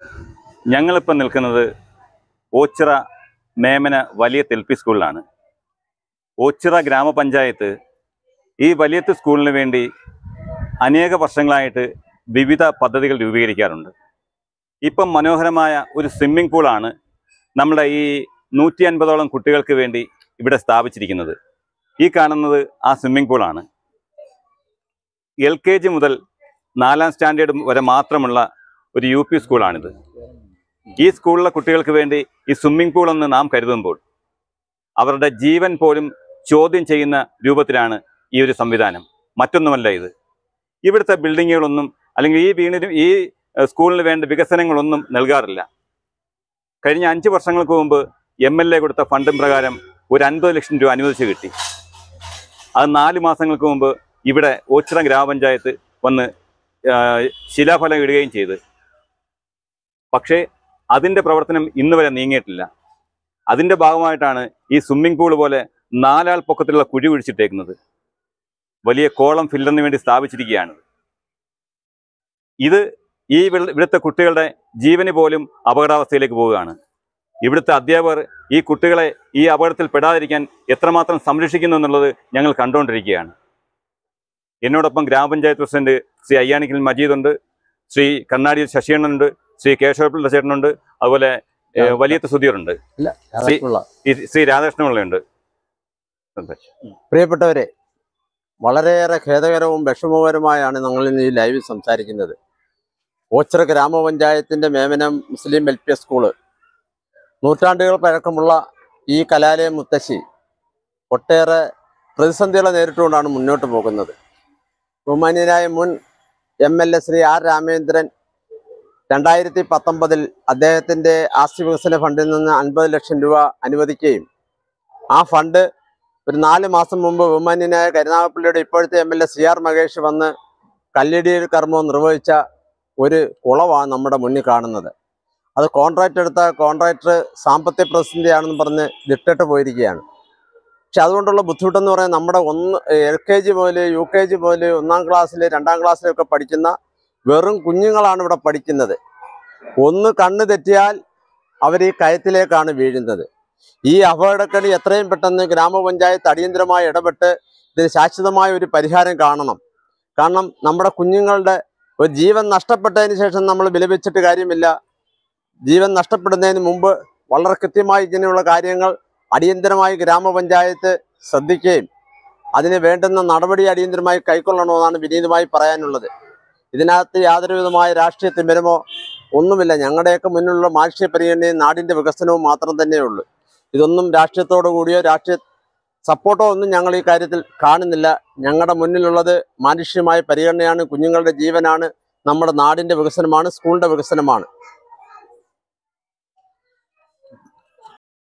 ഞങ്ങളിപ്പോൾ നിൽക്കുന്നത് ഓച്ചിറ മേമന വലിയ തെൽപ്പി സ്കൂളിലാണ് ഓച്ചിറ ഗ്രാമപഞ്ചായത്ത് ഈ വലിയത്ത് സ്കൂളിന് വേണ്ടി അനേക വർഷങ്ങളായിട്ട് വിവിധ പദ്ധതികൾ രൂപീകരിക്കാറുണ്ട് ഇപ്പം മനോഹരമായ ഒരു സ്വിമ്മിംഗ് പൂളാണ് നമ്മുടെ ഈ നൂറ്റി അൻപതോളം കുട്ടികൾക്ക് വേണ്ടി ഇവിടെ സ്ഥാപിച്ചിരിക്കുന്നത് ഈ കാണുന്നത് ആ സ്വിമ്മിംഗ് പൂളാണ് എൽ കെ ജി മുതൽ നാലാം സ്റ്റാൻഡേർഡ് വരെ മാത്രമുള്ള ഒരു യു പി സ്കൂളാണിത് ഈ സ്കൂളിലെ കുട്ടികൾക്ക് വേണ്ടി ഈ സ്വിമ്മിംഗ് പൂൾ എന്ന് നാം കരുതുമ്പോൾ അവരുടെ ജീവൻ പോലും ചോദ്യം ചെയ്യുന്ന രൂപത്തിലാണ് ഈ ഒരു സംവിധാനം മറ്റൊന്നുമല്ല ഇത് ഇവിടുത്തെ ബിൽഡിങ്ങുകളൊന്നും അല്ലെങ്കിൽ ഈ വീടിന് ഈ ഏഹ്, സ്കൂളിന് വേണ്ട വികസനങ്ങളൊന്നും നൽകാറില്ല കഴിഞ്ഞ അഞ്ച് വർഷങ്ങൾക്ക് മുമ്പ് എം എൽ എ കൊടുത്ത ഫണ്ടും പ്രകാരം ഒരു അൻപത് ലക്ഷം രൂപ അനുവദിച്ച് കിട്ടി അത് നാല് മാസങ്ങൾക്ക് മുമ്പ് ഇവിടെ ഓച്ചിറ ഗ്രാമപഞ്ചായത്ത് വന്ന് ആ, ശിലാഫലം ഇടുകയും ചെയ്ത് പക്ഷേ അതിൻ്റെ പ്രവർത്തനം ഇന്ന് വരെ നീങ്ങിയിട്ടില്ല അതിൻ്റെ ഭാഗമായിട്ടാണ് ഈ സ്വിമ്മിംഗ് പൂൾ പോലെ നാലാൾ പൊക്കത്തിലുള്ള കുഴി കുഴിച്ചിട്ടേക്കുന്നത് വലിയ കോളം ഫില്ലറിന് വേണ്ടി സ്ഥാപിച്ചിരിക്കുകയാണ് ഇത് ഈ വെള്ള- ഇവിടുത്തെ കുട്ടികളുടെ ജീവന് പോലും അപകടാവസ്ഥയിലേക്ക് പോവുകയാണ് ഇവിടുത്തെ അധ്യാപകർ ഈ കുട്ടികളെ ഈ അപകടത്തിൽ പെടാതിരിക്കാൻ എത്രമാത്രം സംരക്ഷിക്കുന്നു എന്നുള്ളത് ഞങ്ങൾ കണ്ടുകൊണ്ടിരിക്കുകയാണ് എന്നോടൊപ്പം ഗ്രാമപഞ്ചായത്ത് പ്രസിഡന്റ് ശ്രീ അയ്യാണിക്കൽ മജീദ് ഉണ്ട് ശ്രീ കണ്ണാടിയിൽ ശശിയണ്ണനുണ്ട് ശ്രീ കേശവപിള്ള ചേട്ടനുണ്ട് അതുപോലെ ഏഹ്, വലിയത്ത് സുധീറുണ്ട് ഇല്ല ശ്രീ- കറക്റ്റുള്ള ഈ ശ്രീ രാധാകൃഷ്ണപിള്ളയുണ്ട് പ്രിയപ്പെട്ടവരെ വളരെയേറെ ഖേദകരവും വിഷമകരമായാണ് ഞങ്ങൾ ഇന്ന് ഈ ലൈവിൽ സംസാരിക്കുന്നത് ഓച്ചിറ ഗ്രാമപഞ്ചായത്തിന്റെ Memanam Muslim L P school നൂറ്റാണ്ടുകൾ പഴക്കമുള്ള ഈ കലാലയം മുത്തശ്ശി ഒട്ടേറെ പ്രതിസന്ധികളെ നേരിട്ടുകൊണ്ടാണ് മുന്നോട്ട് പോകുന്നത് ബഹുമാന്യനായ മുൻ M L A Shri R Ramendran രണ്ടായിരത്തി പത്തൊമ്പതിൽ അദ്ദേഹത്തിന്റെ ആസ്തി വികസന ഫണ്ടിൽ നിന്ന് അൻപത് ലക്ഷം രൂപ അനുവദിക്കുകയും ആ ഫണ്ട് ഒരു നാല് മാസം മുമ്പ് ബഹുമാന്യനായ കരുനാഗപ്പള്ളിയുടെ ഇപ്പോഴത്തെ M L A C R Mahesh വന്ന് കല്ലിടിയിൽ കർമ്മം നിർവഹിച്ച ഒരു കുളവാണ് നമ്മുടെ മുന്നിൽ കാണുന്നത് അത് കോൺട്രാക്ട് എടുത്ത കോൺട്രാക്ടർ സാമ്പത്തിക പ്രതിസന്ധിയാണെന്ന് പറഞ്ഞ് വിട്ടിട്ട് പോയിരിക്കുകയാണ് പക്ഷെ അതുകൊണ്ടുള്ള ബുദ്ധിമുട്ടെന്ന് പറയുന്നത് നമ്മുടെ ഒന്ന് എൽ കെ ജി മുതൽ യു കെ ജി മുതൽ ഒന്നാം ക്ലാസ്സിൽ രണ്ടാം ക്ലാസ്സിലൊക്കെ പഠിക്കുന്ന വെറും കുഞ്ഞുങ്ങളാണ് ഇവിടെ പഠിക്കുന്നത് ഒന്ന് കണ്ണ് തെറ്റിയാൽ അവർ ഈ കയത്തിലേക്കാണ് വീഴുന്നത് ഈ അപകടക്കെണി എത്രയും പെട്ടെന്ന് ഗ്രാമപഞ്ചായത്ത് അടിയന്തരമായി ഇടപെട്ട് ഇതിന് ശാശ്വതമായ ഒരു പരിഹാരം കാണണം കാരണം നമ്മുടെ കുഞ്ഞുങ്ങളുടെ ഒരു ജീവൻ നഷ്ടപ്പെട്ടതിന് ശേഷം നമ്മൾ വിലപിച്ചിട്ട് കാര്യമില്ല ജീവൻ നഷ്ടപ്പെടുന്നതിന് മുമ്പ് വളരെ കൃത്യമായി ഇങ്ങനെയുള്ള കാര്യങ്ങൾ അടിയന്തരമായി ഗ്രാമപഞ്ചായത്ത് ശ്രദ്ധിക്കുകയും അതിന് വേണ്ടുന്ന നടപടി അടിയന്തരമായി കൈക്കൊള്ളണമെന്നാണ് വിനീതമായി പറയാനുള്ളത് ഇതിനകത്ത് യാതൊരു വിധമായ രാഷ്ട്രീയ തിമരമോ ഒന്നുമില്ല ഞങ്ങളുടെയൊക്കെ മുന്നിലുള്ള മാനുഷിക പരിഗണനയും നാടിന്റെ വികസനവും മാത്രം തന്നെയുള്ളൂ ഇതൊന്നും രാഷ്ട്രീയത്തോടു കൂടിയോ രാഷ്ട്രീയ സപ്പോർട്ടോ ഒന്നും ഞങ്ങൾ ഈ കാര്യത്തിൽ കാണുന്നില്ല ഞങ്ങളുടെ മുന്നിലുള്ളത് മാനുഷികമായ പരിഗണനയാണ് കുഞ്ഞുങ്ങളുടെ ജീവനാണ് നമ്മുടെ നാടിന്റെ വികസനമാണ് സ്കൂളിന്റെ വികസനമാണ്